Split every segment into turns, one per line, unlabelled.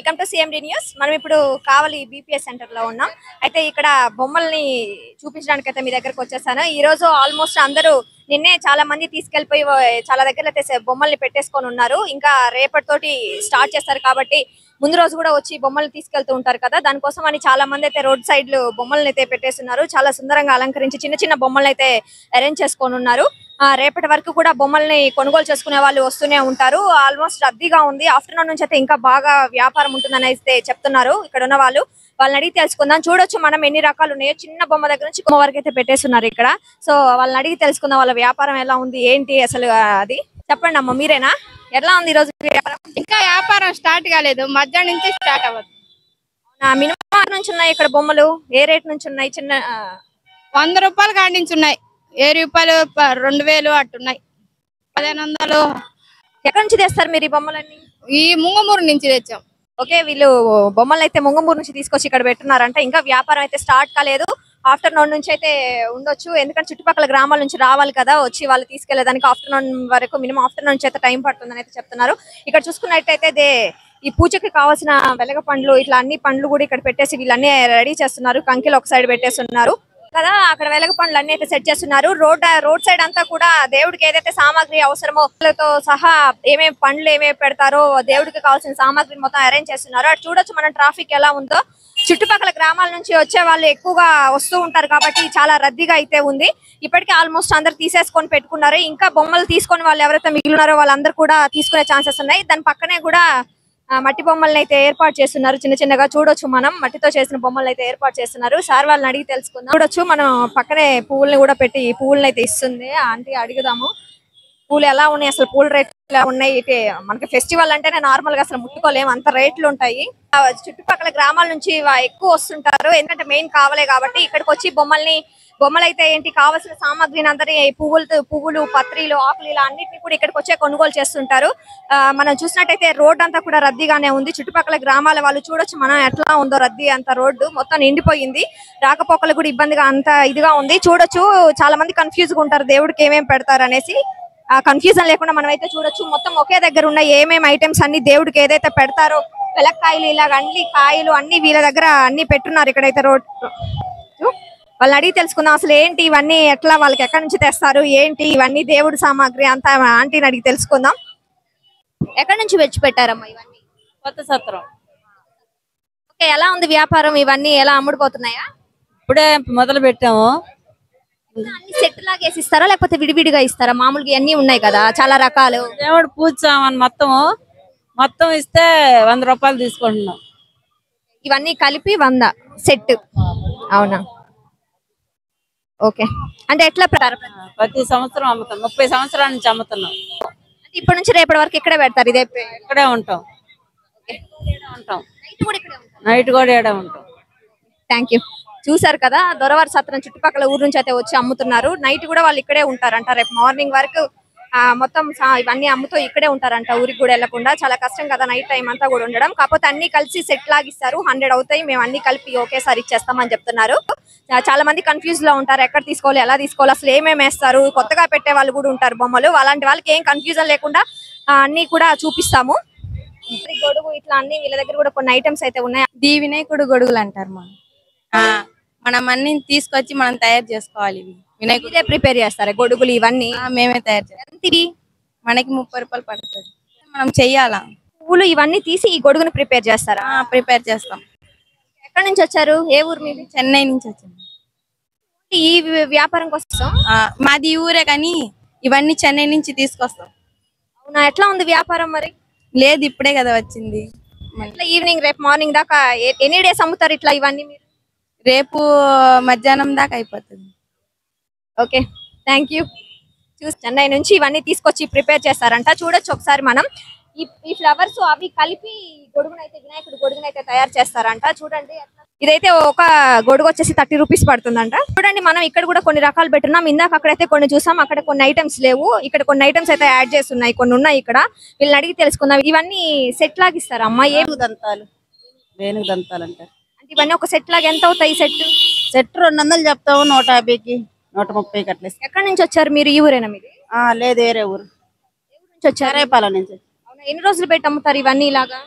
Welcome to CMD news మనం ఇప్పుడు కావలి BPS centre లో ఉన్నాం అయితే ఇక్కడ బొమ్మల్ని చూపించడానికి అయితే మీ దగ్గరకు వచ్చేసాను ఈ రోజు ఆల్మోస్ట్ అందరూ నిన్నే చాలా మంది తీసుకెళ్లిపోయి చాలా దగ్గర అయితే సే- బొమ్మల్ని పెట్టేసుకొని ఉన్నారు ఇంకా రేపటితోటి స్టార్ట్ చేస్తారు కాబట్టి ముందు రోజు కూడా వచ్చి బొమ్మల్ని తీసుకెళ్తూ ఉంటారు కదా దానికోసం అని చాలా మంది అయితే రోడ్ సైడ్ లు బొమ్మల్ని అయితే పెట్టేస్తున్నారు చాలా సుందరంగా అలంకరించి చిన్న చిన్న బొమ్మల్ని అయితే అరేంజ్ చేసుకొని ఉన్నారు ఆ, రేపటి వరకు కూడా బొమ్మల్ని కొనుగోలు చేసుకునే వాళ్ళు వస్తూనే ఉంటారు ఆల్మోస్ట్ రద్దీగా ఉంది ఆఫ్టర్నూన్ నుంచి అయితే ఇంకా బాగా వ్యాపారం ఉంటుందని అయితే చెప్తున్నారు ఇక్కడ ఉన్న వాళ్ళు వాళ్ళని అడిగి తెలుసుకుందాం చూడొచ్చు మనం ఎన్ని రకాలు ఉన్నాయో చిన్న బొమ్మ దగ్గర నుంచి బొమ్మ వరకు అయితే పెట్టేస్తున్నారు ఇక్కడ సో వాళ్ళని అడిగి తెలుసుకుందాం వాళ్ళ వ్యాపారం ఎలా ఉంది ఏంటి అసలు ఆ, అది చెప్పండి అమ్మ మీరేనా ఎలా ఉంది ఈ రోజు వ్యాపారం
ఇంకా వ్యాపారం స్టార్ట్ కాలేదు మధ్యాహ్నం నుంచి స్టార్ట్ అవ్వదు
మినిమం నుంచి ఉన్నాయి ఇక్కడ బొమ్మలు ఏ రేట్ నుంచి ఉన్నాయి చిన్న ఆ,
వంద రూపాయలు కాడించి ఉన్నాయి ఏ రూపాయలు ప- రెండు వేలు అట్టున్నాయి పదిహేను వందలు
ఎక్కడి నుంచి తెస్తారు మీరు ఈ బొమ్మలన్నీ
ఈ ముంగమూరు నుంచి తెచ్చాం
ఓకే వీళ్ళు బొమ్మలు అయితే ముంగమూరు నుంచి తీసుకొచ్చి ఇక్కడ పెట్టున్నారంట ఇంకా వ్యాపారం అయితే స్టార్ట్ కాలేదు ఆఫ్టర్నూన్ నుంచి అయితే ఉండొచ్చు ఎందుకంటే చుట్టుపక్కల గ్రామాల నుంచి రావాలి కదా వచ్చి వాళ్ళు తీసుకెళ్లేదానికి ఆఫ్టర్నూన్ వరకు మినిమం ఆఫ్టర్నూన్ నుంచి అయితే టైం పడుతుందని అయితే చెప్తున్నారు ఇక్కడ చూసుకున్నట్టయితే దే ఈ పూజకి కావాల్సిన వెలగ పండ్లు ఇట్లా అన్ని పండ్లు కూడా ఇక్కడ పెట్టేసి వీళ్ళన్నీ రెడీ చేస్తున్నారు కంకిలు ఒక సైడ్ పెట్టేస్తున్నారు కదా అక్కడ వెలగ పండ్లు అన్ని అయితే సెట్ చేస్తున్నారు రోడ్ రోడ్ సైడ్ అంతా కూడా దేవుడికి ఏదైతే సామాగ్రి అవసరమో వాళ్ళతో సహా ఏమేమి పండ్లు ఏమేమి పెడతారో దేవుడికి కావాల్సిన సామాగ్రి మొత్తం అరేంజ్ చేస్తున్నారు అటు చూడొచ్చు మనం ట్రాఫిక్ ఎలా ఉందో చుట్టుపక్కల గ్రామాల నుంచి వచ్చే వాళ్ళు ఎక్కువగా వస్తూ ఉంటారు కాబట్టి చాలా రద్దీగా అయితే ఉంది ఇప్పటికే ఆల్మోస్ట్ అందరు తీసేసుకొని పెట్టుకున్నారు ఇంకా బొమ్మలు తీసుకొని వాళ్ళు ఎవరైతే మిగిలినారో వాళ్ళందరూ కూడా తీసుకునే ఛాన్సెస్ ఉన్నాయి దాని పక్కనే కూడా ఆ, మట్టి బొమ్మల్ని అయితే ఏర్పాటు చేస్తున్నారు చిన్న చిన్నగా చూడొచ్చు మనం మట్టితో చేసిన బొమ్మల్ని అయితే ఏర్పాటు చేస్తున్నారు సార్ వాళ్ళని అడిగి తెలుసుకుందాం చూడొచ్చు మనం పక్కనే పువ్వుల్ని కూడా పెట్టి ఈ పువ్వుల్ని అయితే ఇస్తుంది ఆంటీ అడుగుదాము పూలు ఎలా ఉన్నాయి అసలు పూల రేట్లు ఎలా ఉన్నాయి ఇటే మనకి ఫెస్టివల్ అంటేనే నార్మల్ గా అసలు ముట్టుకోలేము అంత రేట్లు ఉంటాయి ఆ, చుట్టుపక్కల గ్రామాల నుంచి వా- ఎక్కువ వస్తుంటారు ఎందుకంటే మెయిన్ కావాలే కాబట్టి ఇక్కడికి వచ్చి బొమ్మల్ని బొమ్మలు అయితే ఏంటి కావాల్సిన సామాగ్రిని అందరి పువ్వులతో పువ్వులు పత్రిలు ఆకులు ఇలా అన్నిటిని కూడా ఇక్కడికి వచ్చే కొనుగోలు చేస్తుంటారు ఆ, మనం చూసినట్టయితే రోడ్ అంతా కూడా రద్దీగానే ఉంది చుట్టుపక్కల గ్రామాల వాళ్ళు చూడొచ్చు మనం ఎట్లా ఉందో రద్దీ అంత రోడ్డు మొత్తం నిండిపోయింది రాకపోకలు కూడా ఇబ్బందిగా అంత ఇదిగా ఉంది చూడొచ్చు చాలా మంది కన్ఫ్యూజ్ గా ఉంటారు దేవుడికి ఏమేమి పెడతారు అనేసి ఆ కన్ఫ్యూజన్ లేకుండా మనం అయితే చూడొచ్చు మొత్తం ఒకే దగ్గర ఉన్న ఏమేమి ఐటమ్స్ అన్ని దేవుడికి ఏదైతే పెడతారో వెలక్కాయలు ఇలాగ అన్ని కాయలు అన్ని వీళ్ళ దగ్గర అన్ని పెట్టున్నారు ఇక్కడైతే రోడ్ వాళ్ళని అడిగి తెలుసుకుందాం అసలు ఏంటి ఇవన్నీ ఎట్లా వాళ్ళకి ఎక్కడి నుంచి తెస్తారు ఏంటి ఇవన్నీ దేవుడి సామాగ్రి అంతా ఆంటీని అడిగి తెలుసుకుందాం ఎక్కడి నుంచి వచ్చి పెట్టారమ్మా ఇవన్నీ
కొత్త సత్రం
ఓకే ఎలా ఉంది వ్యాపారం ఇవన్నీ ఎలా అమ్ముడుపోతున్నాయా
ఇప్పుడే మొదలు పెట్టాము
అన్ని సెట్ లాగా వేసి ఇస్తారా లేకపోతే విడివిడిగా ఇస్తారా మామూలుగా ఇవన్నీ ఉన్నాయి కదా చాలా రకాలు
దేవుడు పూజ సామాన్ మొత్తము మొత్తం ఇస్తే వంద రూపాయలు తీసుకుంటున్నాం
ఇవన్నీ కలిపి వంద సెట్ అవునా ఓకే అంటే ఎట్లా ప్రకారం
ప్రతి సంవత్సరం అమ్ముతాం ముప్పై సంవత్సరాల నుంచి అమ్ముతున్నాం
అంటే ఇప్పటి నుంచి రేపటి వరకు ఇక్కడే పెడతారు ఇదే పే-
ఇక్కడే ఉంటాం ఈడే ఉంటాం
నైట్ కూడా ఇక్కడే ఉంటారు
నైట్ కూడా ఈడే ఉంటాం
థ్యాంక్ యూ చూసారు కదా దొరవారి సత్రం చుట్టుపక్కల ఊరు నుంచి అయితే వచ్చి అమ్ముతున్నారు నైట్ కూడా వాళ్ళు ఇక్కడే ఉంటారంట రేపు మార్నింగ్ వరకు ఆ, మొత్తం సా- ఇవన్నీ అమ్ముతూ ఇక్కడే ఉంటారంట ఊరికి కూడా వెళ్లకుండా చాలా కష్టం కదా నైట్ టైం అంతా కూడా ఉండడం కాకపోతే అన్ని కలిసి సెట్ లాగిస్తారు హండ్రెడ్ అవుతాయి మేము అన్ని కలిపి ఒకేసారి ఇచ్చేస్తామని చెప్తున్నారు చా- చాలా మంది కన్ఫ్యూజ్ లో ఉంటారు ఎక్కడ తీసుకోవాలి ఎలా తీసుకోవాలి అసలు ఏమేమి వేస్తారు కొత్తగా పెట్టే వాళ్ళు కూడా ఉంటారు బొమ్మలు అలాంటి వాళ్ళకి ఏం కన్ఫ్యూజన్ లేకుండా ఆ, అన్ని కూడా చూపిస్తాము ఈ గొడుగు ఇట్లా అన్ని వీళ్ళ దగ్గర కూడా కొన్ని ఐటమ్స్ అయితే ఉన్నాయి
దీ వినాయకుడు గొడుగులు అంటారు మనం ఆ, మనం అన్ని తీసుకొచ్చి మనం తయారు చేసుకోవాలి ఇవి వినాయకుడు
ఇదే ప్రిపేర్ చేస్తారా గొడుగులు ఇవన్నీ
ఆ, మేమే తయారు చేస్తాం
ఎంత ఇది
మనకి ముప్పై రూపాయలు పడుతుంది మనం చెయ్యాలా
పువ్వులు ఇవన్నీ తీసి ఈ గొడుగుని ప్రిపేర్ చేస్తారా
ప్రిపేర్ చేస్తాం
ఎక్కడి నుంచి వచ్చారు ఏ ఊరు మీది
చెన్నై నుంచి వచ్చింది
ఈ వ్య- వ్యాపారం కోసం
ఆ, మాది ఈ ఊరే కానీ ఇవన్నీ చెన్నై నుంచి తీసుకొస్తాం
అవునా ఎట్లా ఉంది వ్యాపారం మరి
లేదు ఇప్పుడే కదా వచ్చింది మళ్ళీ
ఇట్లా ఈవినింగ్ రేపు మార్నింగ్ దాకా ఎ- ఎన్ని డేస్ అమ్ముతారు ఇట్లా ఇవన్నీ మీరు
రేపు మధ్యాహ్నం దాకా అయిపోతుంది
ఓకే థ్యాంక్ యూ చూసి చెన్నై నుంచి ఇవన్నీ తీసుకొచ్చి ప్రిపేర్ చేస్తారంట చూడొచ్చు ఒకసారి మనం ఈ ఈ ఫ్లవర్స్ అవి కలిపి గొడుగునైతే వినాయకుడు గొడుగునైతే తయారు చేస్తారంట చూడండి ఎట్లా- ఇదైతే ఒక గొడుగు వచ్చేసి థర్టీ రూపీస్ పడుతుందంట చూడండి మనం ఇక్కడ కూడా కొన్ని రకాలు పెట్టున్నాం ఇందాక అక్కడైతే కొన్ని చూసాం అక్కడ కొన్ని ఐటమ్స్ లేవు ఇక్కడ కొన్ని ఐటమ్స్ అయితే యాడ్ చేస్తున్నాయి కొన్ని ఉన్నాయి ఇక్కడ వీళ్ళని అడిగి తెలుసుకుందాం ఇవన్నీ సెట్ లాగా ఇస్తారా అమ్మా ఏం
దంతాలు వేణుగు దంతాలు అంటారు
అంటే ఇవన్నీ ఒక సెట్ లాగా ఎంత అవుతాయి సెట్
సెట్ రెండు వందలు చెప్తావు నూట యాభైకి నూట ముప్పైకి అట్లా ఇస్తాం.
ఎక్కడి నుంచి వచ్చారు మీరు ఈ ఊరేనా మీది
ఆ లేదు వేరే ఊరు
నుంచి వచ్చారు
చేరేపాలెం నుంచి
అవునా ఎన్ని రోజులు పెట్టి అమ్ముతారు ఇవన్నీ ఇలాగా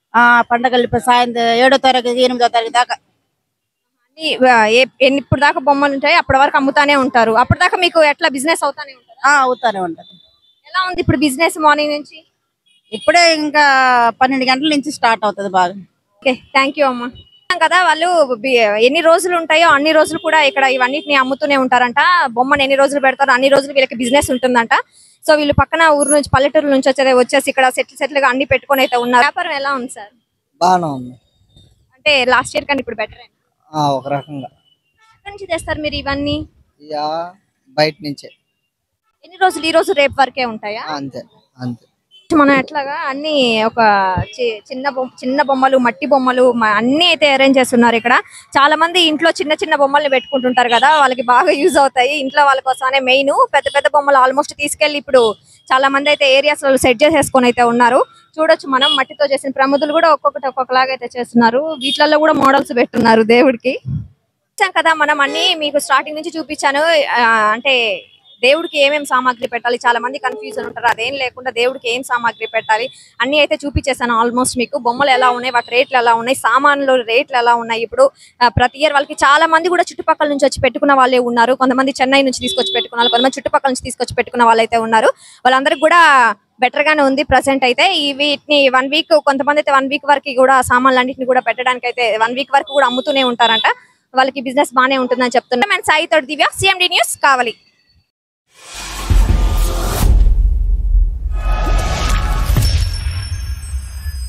ఆ పండగలు ఇప్పుడు సాయంత్రం ఏడో తారీఖు ఎనిమిదో తారీఖు దాకా
అన్ని, ఆ, ఏ- ఎన్ని ఇప్పుడు దాకా బొమ్మలు ఉంటాయి అప్పటి వరకు అమ్ముతానే ఉంటారు అప్పటిదాకా మీకు ఎట్లా బిజినెస్ అవుతానే ఉంటారు
ఆ, అవుతానే ఉంటది
ఎలా ఉంది ఇప్పుడు బిజినెస్ మార్నింగ్ నుంచి
ఇప్పుడే ఇంకా పన్నెండు గంటల నుంచి స్టార్ట్ అవుతుంది బాగా
ఓకే థ్యాంక్ యూ అమ్మా చెప్పాం కదా వాళ్ళు బి- ఎన్ని రోజులు ఉంటాయో అన్ని రోజులు కూడా ఇక్కడ ఇవన్నిటిని అమ్ముతూనే ఉంటారంట బొమ్మను ఎన్ని రోజులు పెడతారో అన్ని రోజులు వీళ్ళకి బిజినెస్ ఉంటుందంట సో వీళ్ళు పక్కన ఊరు నుంచి పల్లెటూరు నుంచి వచ్చేది వచ్చేసి ఇక్కడ సెటిల్ సెటిల్ గా అన్ని పెట్టుకొని అయితే ఉన్నారు వ్యాపారం ఎలా ఉంది సార్
బాగానే ఉంది
అంటే లాస్ట్ ఇయర్ కంటే ఇప్పుడు బెటర్
ఆ, ఒక రకంగా
ఎక్కడి నుంచి తెస్తారు మీరు ఇవన్నీ
ఇక బయట నుంచే
ఎన్ని రోజులు ఈ రోజు రేపు వరకే ఉంటాయా
ఆ, అంతే అంతే
మనం ఎట్లాగా అన్ని ఒక చి- చిన్న బొమ్మ చిన్న బొమ్మలు మట్టి బొమ్మలు మ- అన్ని అయితే అరేంజ్ చేస్తున్నారు ఇక్కడ చాలా మంది ఇంట్లో చిన్న చిన్న బొమ్మల్ని పెట్టుకుంటుంటారు కదా వాళ్ళకి బాగా యూజ్ అవుతాయి ఇంట్లో వాళ్ళ కోసమే మెయిన్ పెద్ద పెద్ద బొమ్మలు ఆల్మోస్ట్ తీసుకెళ్లి ఇప్పుడు చాలా మంది అయితే ఏరియాస్ లో సెట్ చేసేసుకొని అయితే ఉన్నారు చూడొచ్చు మనం మట్టితో చేసిన ప్రముదులు కూడా ఒక్కొక్కటి ఒక్కొక్కలాగా అయితే చేస్తున్నారు వీటిలలో కూడా మోడల్స్ పెట్టున్నారు దేవుడికి చూసాం కదా మనం అన్ని మీకు స్టార్టింగ్ నుంచి చూపించాను ఆ, అంటే దేవుడికి ఏమేం సామాగ్రి పెట్టాలి చాలా మంది కన్ఫ్యూజన్ ఉంటారు అదేం లేకుండా దేవుడికి ఏం సామాగ్రి పెట్టాలి అన్ని అయితే చూపించేసాను ఆల్మోస్ట్ మీకు బొమ్మలు ఎలా ఉన్నాయి వాటి రేట్లు ఎలా ఉన్నాయి సామాన్లు రేట్లు ఎలా ఉన్నాయి ఇప్పుడు ఆ, ప్రతి ఇయర్ వాళ్ళకి చాలా మంది కూడా చుట్టుపక్కల నుంచి వచ్చి పెట్టుకున్న వాళ్ళే ఉన్నారు కొంతమంది చెన్నై నుంచి తీసుకొచ్చి పెట్టుకున్నారు కొంతమంది చుట్టుపక్కల నుంచి తీసుకొచ్చి పెట్టుకున్న వాళ్ళు అయితే ఉన్నారు వాళ్ళందరికీ కూడా బెటర్ గానే ఉంది ప్రజెంట్ అయితే ఈ వీటిని వన్ వీక్ కొంతమంది అయితే వన్ వీక్ వరకు కూడా సామాన్లు అన్నింటిని కూడా పెట్టడానికి అయితే వన్ వీక్ వరకు కూడా అమ్ముతూనే ఉంటారంట వాళ్ళకి బిజినెస్ బానే ఉంటుందని చెప్తున్నా నేను సాయి తోటి దివ్య సిఎండి న్యూస్ కావాలి